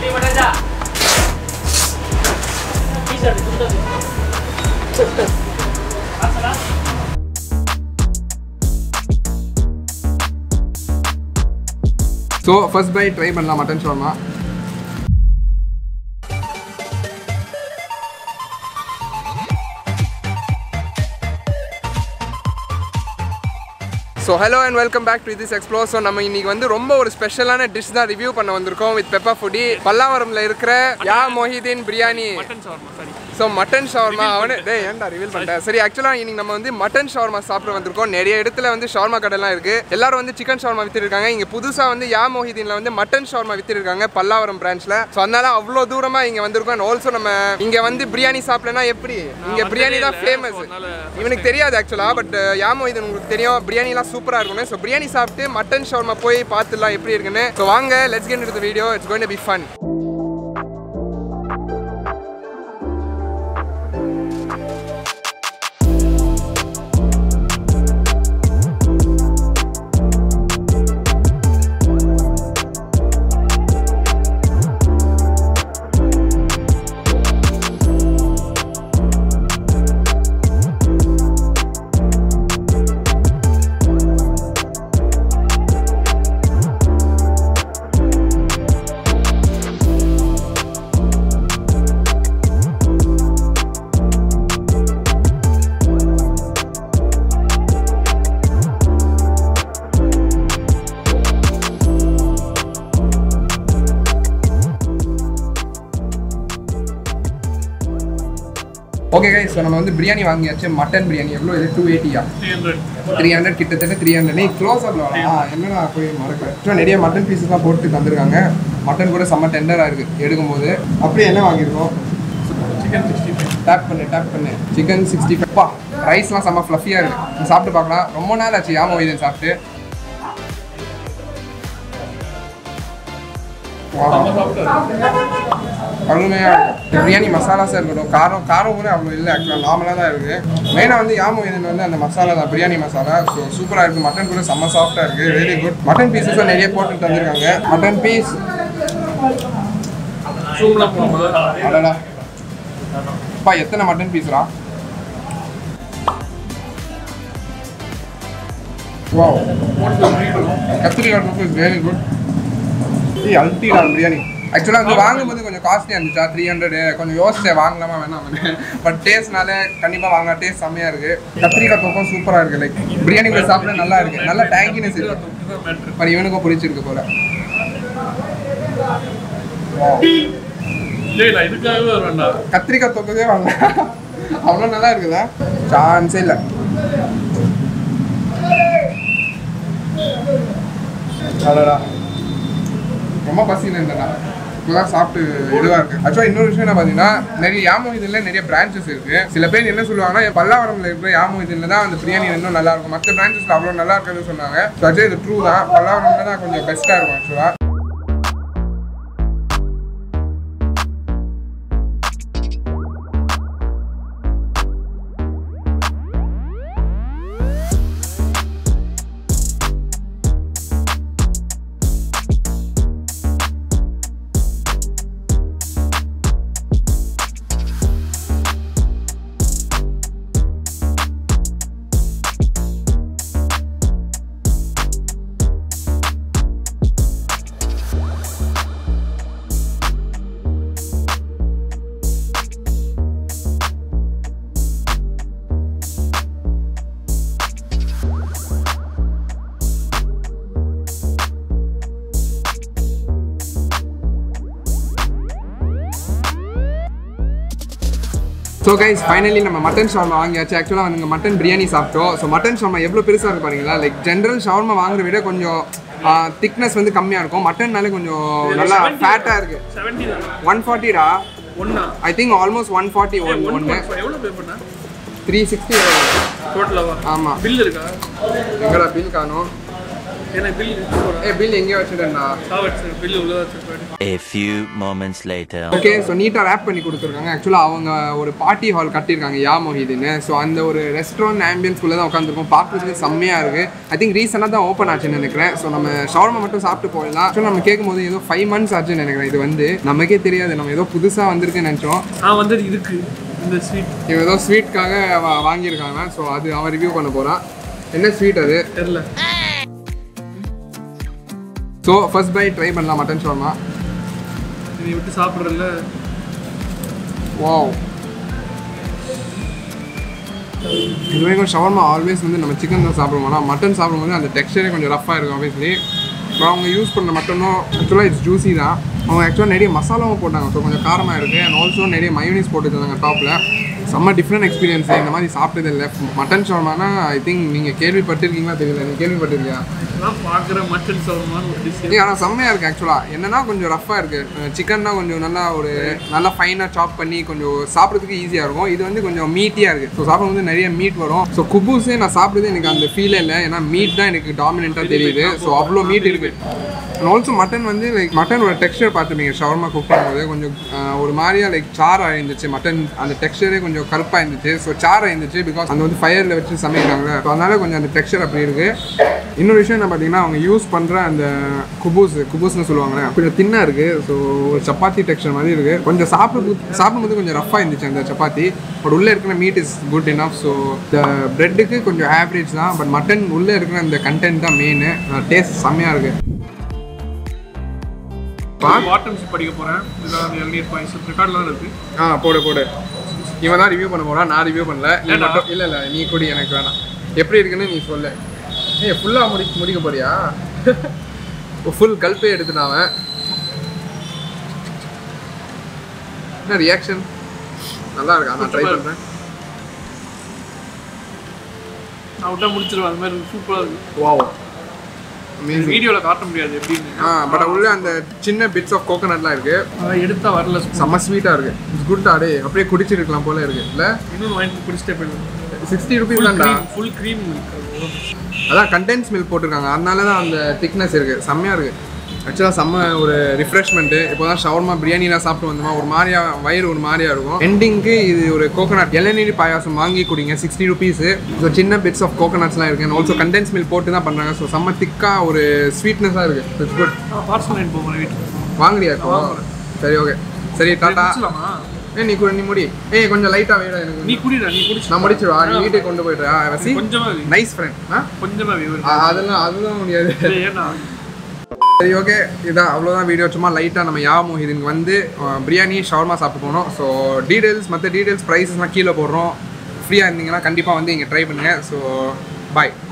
So first bite try பண்ணலாம் mutton shawarma so hello and welcome back to this explore so நம்ம இன்னைக்கு வந்து ரொம்ப ஒரு ஸ்பெஷலான டிஷ் தான் ரிவ்யூ பண்ண வந்திருக்கோம் வித் பெப்பா ஃபுடி பல்லாவரம்ல இருக்கிற Ya Mohideen biryani so mutton shawarma அவனே டேய் ஏன்டா ரிவீல் பண்ணிட்டேன் சரி ஆக்சுவலாக இன்னைக்கு நம்ம வந்து மட்டன் ஷவர்மா சாப்பிட வந்திருக்கோம் நிறைய இடத்துல வந்து ஷவர்மா கடைலாம் இருக்கு எல்லாரும் வந்து சிக்கன் ஷவர்மா வித்துருக்காங்க இங்க புதுசா வந்து யா மொஹிதீன்ல வந்து மட்டன் ஷவர்மா வித்துருக்காங்க பல்லாவரம் பிரான்ச்ல ஸோ அதனால அவ்வளோ தூரமா இங்க வந்திருக்கோம் அண்ட் ஆல்சோ நம்ம இங்க வந்து பிரியாணி சாப்பிடலனா எப்படி இங்க பிரியாணி தான் ஃபேமஸ் இவனுக்கு தெரியாது ஆக்சுவலா பட் யா மொஹிதீன் உங்களுக்கு தெரியும் பிரியாணிலாம் சூப்பரா இருக்கும்னு ஸோ பிரியாணி சாப்பிட்டு மட்டன் ஷவர்மா போய் பார்த்துலாம் எப்படி இருக்குன்னு ஸோ வாங்க லெட்ஸ் கெட் இந்த video it's going to be fun okay guys so நம்ம வந்து பிரியாணி வாங்கியாச்சு மட்டன் பிரியாணி எவ்வளோ இது டூ எயிட்டியா த்ரீ ஹண்ட்ரட் கிட்டத்தட்ட த்ரீ ஹண்ட்ரட் நீ க்ளோஸ் அப்ல ஆ என்னடா போய் மறக்கிறேன் ஸோ நிறைய மட்டன் பீசஸ்லாம் போட்டு தந்திருக்காங்க மட்டன் கூட செம்ம டெண்டராக இருக்குது எடுக்கும்போது அப்படியே என்ன வாங்கியிருக்கோம் சிக்கன் சிக்ஸ்டி டேப் பண்ணு டேப் பண்ணு சிக்கன் சிக்ஸ்டி ஃபைவ்ப்பா ரைஸ்லாம் செம்ம ஃப்ளஃபியாக இருக்குது நீ சாப்பிட்டு பார்க்கலாம் ரொம்ப நாள் ஆச்சு யாமோ இது சாப்பிட்டு Wow. அருமையாக இருக்கும் பிரியாணி மசாலாஸாக இருக்கட்டும் காரம் காரம் கூட அவ்வளோ இல்லை ஆக்சுவலாக நார்மலாக தான் இருக்குது மெயினாக வந்து யாமோ இதில் வந்து அந்த மசாலா தான் பிரியாணி மசாலா ஸோ சூப்பராக இருக்குது மட்டன் கூட செம்ம சாஃப்டாக இருக்குது வெரி குட் மட்டன் பீசஸும் நிறைய போட்டு தந்திருக்காங்க மட்டன் பீஸ் சூப்லாம் போடுமா அடடா அப்பா எத்தனை மட்டன் பீஸ்ரா வாவ் கத்திரிக்காய் சூப் இஸ் வெரி குட் ஏய் அல்டிடா பிரியாணி ஆக்சுவலாக வந்து வாங்கும்போது கொஞ்சம் காஸ்ட்லியாக இருந்துச்சா த்ரீ ஹண்ட்ரட் கொஞ்சம் யோசிச்சேன் வாங்கலாமா வேணாம் பட் டேஸ்ட்னால கண்டிப்பாக வாங்க டேஸ்ட் செம்மையாக இருக்குது கத்திரிக்காய் தொக்கம் சூப்பராக இருக்குது லைக் பிரியாணி கூட சாப்பிட நல்லா இருக்குது நல்ல டேங்கினஸ் இருக்குது மேட்ரு பட் இவனுக்கும் பிடிச்சிருக்கு போல Wow. டேய் நான் இதுக்காகவே வருவேன்டா கத்திரிக்காய் தொக்கவே வாங்க அவ்வளோ நல்லா இருக்குதா சான்ஸே இல்லை அடடா ரொம்ப பசியில் இருந்தேண்ணா இப்போதான் சாப்பிட்டு இதுவாக இருக்கு ஆக்சுவலாக இன்னொரு விஷயம் என்ன பார்த்தீங்கன்னா நிறைய யாமோ இதில் நிறைய பிரான்ச்சஸ் இருக்கு சில பேர் என்ன சொல்லுவாங்கன்னா பல்லாவரம்ல இருக்கிற யாமோ இதில் தான் அந்த பிரியாணி இன்னும் நல்லா இருக்கும் மற்ற பிரான்ச்சஸ்ல அவ்வளோ நல்லா இருக்காதுன்னு சொன்னாங்க ஸோ actually இது ட்ரூ தான் பல்லாவரம்ல தான் கொஞ்சம் பெஸ்ட்டாக இருக்கும் ஆக்சுவலாக ஸோ கைஸ் ஃபைனலி நம்ம மட்டன் ஷவர்மா வாங்கியாச்சு ஆக்சுவலாக வந்து மட்டன் பிரியாணி சாப்பிட்டோம் ஸோ மட்டன் ஷவர்மா எவ்வளோ பெருசாக இருக்கு பாருங்களா லைக் ஜென்ரல் ஷவர்மா வாங்குற விட கொஞ்சம் திக்னஸ் வந்து கம்மியாக இருக்கும் மட்டன்னாலே கொஞ்சம் நல்லா ஃபேட்டாக இருக்கு செவன்ட்டி தான் ஒன் ஃபார்ட்டிடா ஒன்னா I think almost one forty one ஒன்று எவ்வளோ பே பண்ண த்ரீ சிக்ஸ்டி டோட்டலாவா ஆமாம் பில் இருக்கா எங்கடா பில் காணும் ஏன்னா பில் ஏ பில் எங்கேயோ வச்சுட்டேன்டா சாவட்ஸ் பில் உள்ளதா வச்சிருப்பாரு A few moments later. Okay so நீட்டாக ரேப் பண்ணி கொடுத்துருக்காங்க ஆக்சுவலாக அவங்க ஒரு பார்ட்டி ஹால் கட்டியிருக்காங்க யா மொஹிதின்னு ஸோ அந்த ஒரு ரெஸ்டாரண்ட் ஆம்பியன்ஸ்குள்ளே தான் உட்காந்துருக்கோம் பார்க்குறதுக்கு செம்மையாக இருக்குது ஐ திங்க் ரீசெண்டாக தான் ஓப்பன் ஆச்சுன்னு நினைக்கிறேன் ஸோ நம்ம ஷவர்மா மட்டும் சாப்பிட்டு போயிடலாம் ஆக்சுவலாக நம்ம கேட்கும்போது ஏதோ ஃபைவ் மந்த்ஸ் ஆச்சுன்னு நினைக்கிறேன் இது வந்து நமக்கே தெரியாது நம்ம ஏதோ புதுசாக வந்திருக்குன்னு நினச்சோம் ஆ வந்து இதுக்கு இந்த ஸ்வீட் இவன் ஏதோ ஸ்வீட்காக வா- வாங்கியிருக்காங்க ஸோ அது அவன் ரிவ்யூ பண்ண போகிறான் என்ன ஸ்வீட் அது தெரில ஸோ ஃபர்ஸ்ட் பை ட்ரை பண்ணலாம் மட்டன் ஷவர்மா நீ விட்டு சாப்பிட்றல வாவ் இது வரைக்கும் ஷவர்மா ஆல்வேஸ் வந்து நம்ம சிக்கன் தான் சாப்பிடுவோம் ஆனால் மட்டன் சாப்பிடும்போது அந்த டெக்ஸ்டரே கொஞ்சம் ரஃப்பாக இருக்கும் ஆப்வியஸ்லி அப்புறம் அவங்க யூஸ் பண்ண மட்டனும் ஆக்சுவலாக இட்ஸ் ஜூஸி தான் அவங்க ஆக்சுவலாக நிறைய மசாலாவும் போட்டாங்க ஸோ கொஞ்சம் காரமாக இருக்குது அண்ட் ஆல்சோ நிறைய மயோனிஸ் போட்டுருந்தாங்க டாப்பில் செம்ம டிஃப்ரெண்ட் எக்ஸ்பீரியன்ஸ் இந்த மாதிரி சாப்பிட்டது இல்லை மட்டன் ஷவர்மானா ஐ திங்க் நீங்கள் கேள்விப்பட்டிருக்கீங்களா தெரியல நீங்கள் கேள்விப்பட்டிருக்கியா நான் பார்க்குற மட்டன் சவர்மான ஒரு டிஷ் ஏய் ஆனால் செம்மையாக இருக்குது ஆக்சுவலாக என்னன்னா கொஞ்சம் ரஃப்பாக இருக்குது சிக்கன்னா கொஞ்சம் நல்லா ஒரு நல்லா ஃபைனாக சாப் பண்ணி கொஞ்சம் சாப்பிட்றதுக்கு ஈஸியாக இருக்கும் இது வந்து கொஞ்சம் மீட்டியாக இருக்குது ஸோ சாப்பிடும்போது நிறைய மீட் வரும் ஸோ குபூஸே நான் சாப்பிடுறது எனக்கு அந்த ஃபீலே இல்லை ஏன்னா மீட் தான் எனக்கு டாமினண்ட்டாக தெரியுது ஸோ அவ்வளோ மீட் இருக்குது அண்ட் ஆல்சோ மட்டன் வந்து லைக் மட்டனோட டெக்ஸ்டர் பார்த்துருப்பீங்க ஷவர்மா குக் பண்ணும்போது கொஞ்சம் ஆஹ், ஒரு மாதிரியா லைக் சாரா இருந்துச்சு மட்டன் அந்த டெக்ஸ்டரே கொஞ்சம் கருப்பாக இருந்துச்சு ஸோ சாரா இருந்துச்சு பிகாஸ் அந்த வந்து ஃபயரில் வச்சு சமைக்கிறாங்க ஸோ அதனால கொஞ்சம் அந்த டெக்ஸ்டர் அப்படி இருக்குது இன்னொரு விஷயம் என்ன பார்த்தீங்கன்னா அவங்க யூஸ் பண்ணுற அந்த குபூஸ் குபூஸ்னு சொல்லுவாங்களே கொஞ்சம் தின்னாக இருக்குது ஸோ ஒரு சப்பாத்தி டெக்ஸ்டர் மாதிரி இருக்குது கொஞ்சம் சாப்பிடும் சாப்பிடும்போது கொஞ்சம் ரஃப்பாக இருந்துச்சு அந்த சப்பாத்தி பட் உள்ளே இருக்கிற meat is good enough so இந்த ப்ரெட்டுக்கு கொஞ்சம் ஆவரேஜ் தான் பட் மட்டன் உள்ளே இருக்கிற அந்த கண்டென்ட் தான் மெயின் டேஸ்ட் செம்மையாக இருக்குது பாட்டம்ஸ் படிக்க போகிறேன் இதான் இளநீர் பாயசம் ரெக்கார்ட்லாம் இருக்கு ஆ போடு போடு இவன் தான் ரிவ்யூ பண்ண போறான் நான் ரிவ்யூ பண்ணல நீ ஏன்டா? மட்டும் இல்லை இல்லை நீ குடி எனக்கு வேணாம் எப்படி இருக்குன்னு நீ சொல்லு ஏய் ஃபுல்லாக முடி முடிக்க போறியா ஃபுல் கல்ப்பே எடுத்துட்டான் அவன் என்ன ரியாக்ஷன் நல்லா இருக்கா நான் ட்ரை சூப்பரா பண்ணுறேன் நான் விட்டா முடிச்சிருவேன் அந்த மாதிரி சூப்பராக இருக்கு வாவ் அமேசிங் வீடியோவில் காட்ட முடியாது எப்படின்னு ஆ பட் உள்ள அந்த சின்ன பிட்ஸ் ஆஃப் கோகோனட்லாம் இருக்கு அதான் எடுத்தா வரல செம்ம ஸ்வீட்டாக இருக்கு இட்ஸ் குட் ஆடே அப்படியே குடிச்சிருக்கலாம் போல இருக்கு இல்லை இன்னொன்று வாங்கி குடிச்சிட்டே போயிடுவேன் சிக்ஸ்டி ருபீஸ் தான்டா ஃபுல் க்ரீம் அதான் கண்டென்ஸ் மில்க் போட்டிருக்காங்க அதனால தான் அந்த திக்னஸ் இருக்குது செம்மையாக இருக்குது ஆக்சுவலாக செம்ம ஒரு ரிஃப்ரெஷ்மெண்ட்டு இப்போ தான் ஷவர்மா பிரியாணிலாம் சாப்பிட்டு வந்தோமா ஒரு மாதிரியா வயிறு ஒரு மாதிரியா இருக்கும் எண்டிங்க்கு இது ஒரு கோகோனட் இளநீர் பாயாசம் வாங்கி குடிங்க சிக்ஸ்டி ருபீஸு ஸோ சின்ன பிட்ஸ் ஆஃப் கோகோனட்ஸ்லாம் இருக்குது ஆல்சோ கண்டென்ஸ் மில்க் போட்டு தான் பண்ணுறாங்க ஸோ செம்ம திக்காக ஒரு ஸ்வீட்னஸாக இருக்குது இட்ஸ் குட் நான் பார்சல் வாங்கிட்டு போகிறேன் வீட்டுக்கு வாங்குறியா இப்போ சரி ஓகே சரி டாட்டா முடிச்சலாமா ஏ நீ குடி நீ முடி ஏய் கொஞ்சம் லைட்டாக வேடா எனக்கு நீ குடிடா நீ குடிச்சு நான் முடிச்சிடுவா நீ வீட்டுக்கு கொண்டு போயிடுறா வசி கொஞ்சமா வை. நைஸ் ஃப்ரெண்ட் ஆ கொஞ்சமா வை. ஒரு- அ- அதெல்லாம் அதுதான் முடியாது ஏய், ஏன்னா சரி ஓகே இதான் அவ்வளோதான் வீடியோ சும்மா லைட்டாக நம்ம யா மொஹிதின் வந்து அஹ், பிரியாணி ஷவர்மா சாப்பிட்டு போனோம் ஸோ டீடைல்ஸ் மற்ற டீடைல்ஸ் ப்ரைஸஸ்லாம் கீழே போடுறோம் ஃப்ரீயாக இருந்தீங்கன்னா கண்டிப்பாக வந்து இங்கே ட்ரை பண்ணுங்கள் ஸோ பாய்